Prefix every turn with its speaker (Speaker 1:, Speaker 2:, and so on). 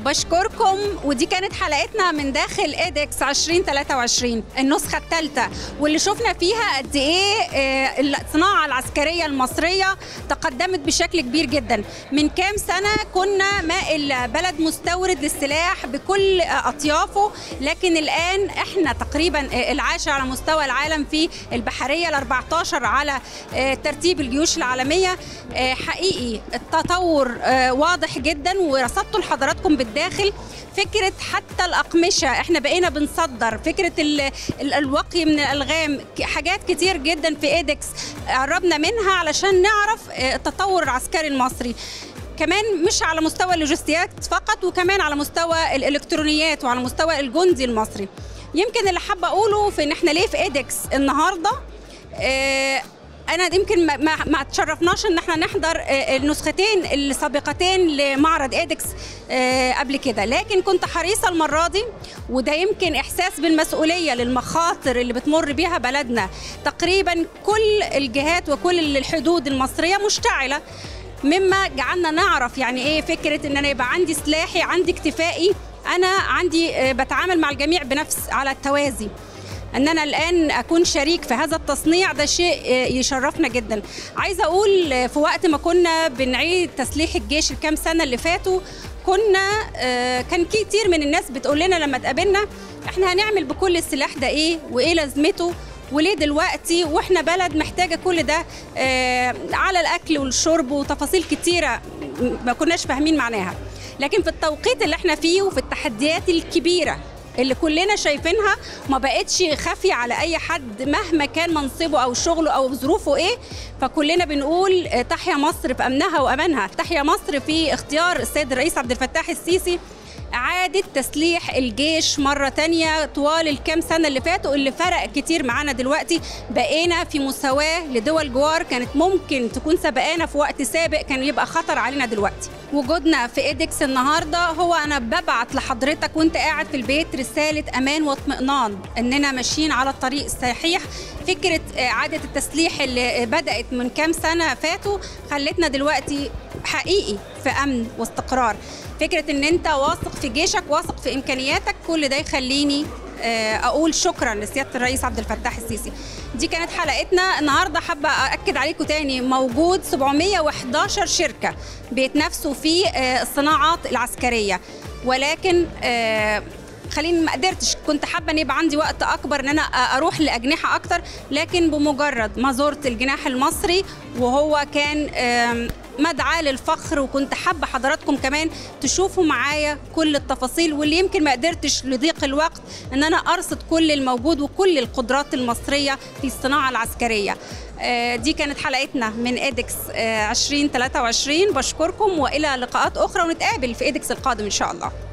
Speaker 1: بشكركم ودي كانت حلقتنا من داخل ايدكس 2023 النسخه الثالثه واللي شفنا فيها قد ايه آه، الصناعه العسكريه المصريه تقدمت بشكل كبير جدا من كام سنه كنا ماء بلد مستورد للسلاح بكل آه، اطيافه لكن الان احنا تقريبا آه، العاشر على مستوى العالم في البحريه ال 14 على آه، ترتيب الجيوش العالميه آه، حقيقي التطور آه، واضح جدا ورصدته لحضراتكم بالداخل فكره حتى الاقمشه احنا بقينا بنصدر فكره ال ال الوقي من الالغام ك- حاجات كتير جدا في ايدكس قربنا منها علشان نعرف آه، التطور العسكري المصري كمان مش على مستوى اللوجستيات فقط وكمان على مستوى الالكترونيات وعلى مستوى الجندي المصري يمكن اللي حابه اقوله في ان احنا ليه في ايدكس النهارده آه، انا يمكن ما, ما, ما تشرفناش ان احنا نحضر آه، النسختين السابقتين لمعرض ايدكس آه، قبل كده لكن كنت حريصه المره دي وده يمكن احساس بالمسؤوليه للمخاطر اللي بتمر بيها بلدنا تقريبا كل الجهات وكل الحدود المصريه مشتعله مما جعلنا نعرف يعني ايه فكره ان انا يبقى عندي سلاحي عندي اكتفائي انا عندي آه، بتعامل مع الجميع بنفس على التوازي ان انا الان اكون شريك في هذا التصنيع ده شيء آه، يشرفنا جدا عايزه اقول آه، في وقت ما كنا بنعيد تسليح الجيش الكام سنه اللي فاتوا كنا آه، كان كتير من الناس بتقول لنا لما تقابلنا احنا هنعمل بكل السلاح ده ايه وايه لازمته وليه دلوقتي واحنا بلد محتاجه كل ده آه، على الاكل والشرب وتفاصيل كتيره م- ما كناش فاهمين معناها لكن في التوقيت اللي احنا فيه وفي التحديات الكبيره اللي كلنا شايفينها ما بقتش خافية على أي حد مهما كان منصبه أو شغله أو ظروفه إيه فكلنا بنقول آه، تحيا مصر في أمنها وأمانها تحيا مصر في اختيار السيد الرئيس عبد الفتاح السيسي إعادة تسليح الجيش مرة تانية طوال الكام سنة اللي فاتوا اللي فرق كتير معانا دلوقتي بقينا في مساواة لدول جوار كانت ممكن تكون سبقانا في وقت سابق كان يبقى خطر علينا دلوقتي وجودنا في ايدكس النهاردة هو أنا ببعت لحضرتك وانت قاعد في البيت رسالة أمان واطمئنان إننا ماشيين على الطريق الصحيح فكرة إعادة التسليح اللي بدأت من كام سنة فاتوا خلتنا دلوقتي حقيقي في أمن واستقرار فكره ان انت واثق في جيشك واثق في امكانياتك كل ده يخليني آه، اقول شكرا لسياده الرئيس عبد الفتاح السيسي دي كانت حلقتنا النهارده حابه اكد عليكم تاني موجود 711 شركه بيتنافسوا في آه، الصناعات العسكريه ولكن آه، خليني ما قدرتش كنت حابه ان يبقى عندي وقت اكبر ان انا اروح لاجنحه اكتر لكن بمجرد ما زرت الجناح المصري وهو كان آم، مدعاة للفخر وكنت حابة حضراتكم كمان تشوفوا معايا كل التفاصيل واللي يمكن ما قدرتش لضيق الوقت ان انا ارصد كل الموجود وكل القدرات المصرية في الصناعة العسكرية آه، دي كانت حلقتنا من ايدكس آه، 2023 بشكركم والى لقاءات اخرى ونتقابل في ايدكس القادم ان شاء الله